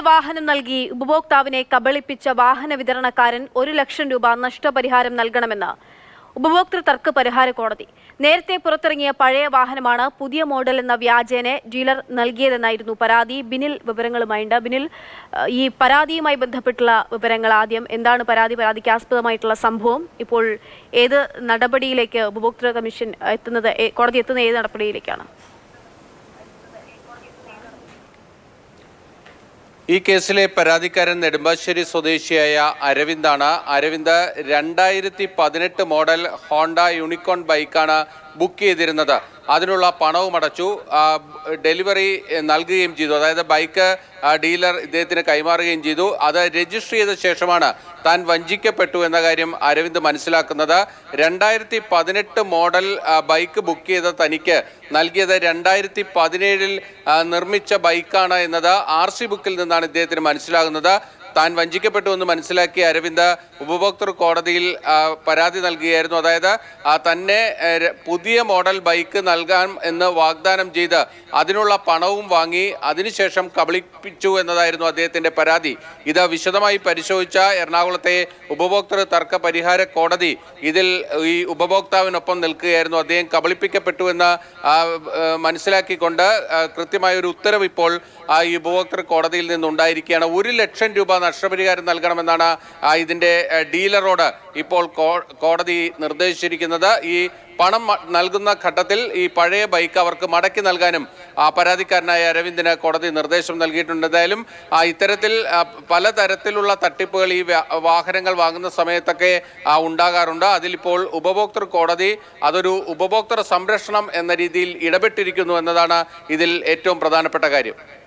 വാഹനം നൽകി ഉപഭോക്താവിനെ കബളിപ്പിച്ച വാഹന വിതരണക്കാരൻ ഒരു ലക്ഷം രൂപ നഷ്ടപരിഹാരം നൽകണമെന്ന് ഉപഭോക്തൃ തർക്ക പരിഹാര കോടതി നേരത്തെ പുറത്തിറങ്ങിയ പഴയ വാഹനമാണ് പുതിയ മോഡൽ എന്ന വ്യാജേനെ ഡീലർ നൽകിയതെന്നായിരുന്നു പരാതി ബിനിൽ വിവരങ്ങളുമായുണ്ട് ബിനിൽ ഏഹ്, ഈ പരാതിയുമായി ബന്ധപ്പെട്ടുള്ള വിവരങ്ങൾ ആദ്യം എന്താണ് പരാതി പരാതിക്ക് ആസ്പദമായിട്ടുള്ള സംഭവം ഇപ്പോൾ ഏത് നടപടിയിലേക്ക് ഉപഭോക്തൃ കമ്മീഷൻ എത്തുന്നത് ഏ- കോടതി എത്തുന്ന ഏത് നടപടിയിലേക്കാണ് ഈ കേസിലെ പരാതിക്കാരൻ നെടുമ്പാശ്ശേരി സ്വദേശിയായ അരവിന്ദാണ് അരവിന്ദ് രണ്ടായിരത്തി പതിനെട്ട് മോഡൽ ഹോണ്ട യൂണിക്കോൺ ബൈക്കാണ് ബുക്ക് ചെയ്തിരുന്നത് അതിനുള്ള പണവും അടച്ചു ആ, ഡെലിവറി എ, നൽകുകയും ചെയ്തു അതായത് ബൈക്ക് ആ, ഡീലർ ഇദ്ദേഹത്തിന് കൈമാറുകയും ചെയ്തു അത് രജിസ്റ്റർ ചെയ്ത ശേഷമാണ് താൻ വഞ്ചിക്കപ്പെട്ടു എന്ന കാര്യം അരവിന്ദ് മനസ്സിലാക്കുന്നത് രണ്ടായിരത്തി പതിനെട്ട് മോഡൽ ആ, ബൈക്ക് ബുക്ക് ചെയ്ത തനിക്ക് നൽകിയത് രണ്ടായിരത്തി പതിനേഴിൽ നിർമ്മിച്ച ബൈക്കാണ് എന്നത് ആർ സി ബുക്കിൽ നിന്നാണ് ഇദ്ദേഹത്തിന് മനസ്സിലാകുന്നത് താൻ വഞ്ചിക്കപ്പെട്ടു എന്ന് മനസ്സിലാക്കിയ അരവിന്ദ് ഉപഭോക്തൃ കോടതിയിൽ ആ, പരാതി നൽകുകയായിരുന്നു അതായത് ആ, തന്നെ ഏ, ര- പുതിയ മോഡൽ ബൈക്ക് നൽകാം എന്ന് വാഗ്ദാനം ചെയ്ത് അതിനുള്ള പണവും വാങ്ങി അതിനുശേഷം കബളിപ്പിച്ചു എന്നതായിരുന്നു അദ്ദേഹത്തിന്റെ പരാതി ഇത് വിശദമായി പരിശോധിച്ച എറണാകുളത്തെ ഉപഭോക്തൃ തർക്ക പരിഹാര കോടതി ഇതിൽ ഈ ഉപഭോക്താവിനൊപ്പം നിൽക്കുകയായിരുന്നു അദ്ദേഹം കബളിപ്പിക്കപ്പെട്ടു എന്ന് ആ, ഏ, മനസ്സിലാക്കിക്കൊണ്ട് ആ, കൃത്യമായ ഒരു ഉത്തരവ് ഇപ്പോൾ ആ, ഈ ഉപഭോക്തൃ കോടതിയിൽ നിന്നുണ്ടായിരിക്കുകയാണ് ഒരു ലക്ഷം രൂപ നഷ്ടപരിഹാരം നൽകണമെന്നാണ് ആ, ഇതിന്റെ ഏ, ഡീലറോട് ഇപ്പോൾ കോ- കോടതി നിർദ്ദേശിച്ചിരിക്കുന്നത് ഈ പണം മ- നൽകുന്ന ഘട്ടത്തിൽ ഈ പഴയ ബൈക്ക് അവർക്ക് മടക്കി നൽകാനും ആ, പരാതിക്കാരനായ അരവിന്ദിന് കോടതി നിർദ്ദേശം നൽകിയിട്ടുണ്ട് എന്തായാലും ആ, ഇത്തരത്തിൽ ആ, പലതരത്തിലുള്ള തട്ടിപ്പുകൾ ഈ വ്യ- വാഹനങ്ങൾ വാങ്ങുന്ന സമയത്തൊക്കെ ആ, ഉണ്ടാകാറുണ്ട് അതിലിപ്പോൾ ഉപഭോക്തൃ കോടതി അതൊരു ഉപഭോക്തൃ സംരക്ഷണം എന്ന രീതിയിൽ ഇടപെട്ടിരിക്കുന്നു എന്നതാണ് ഇതിൽ ഏറ്റവും പ്രധാനപ്പെട്ട കാര്യം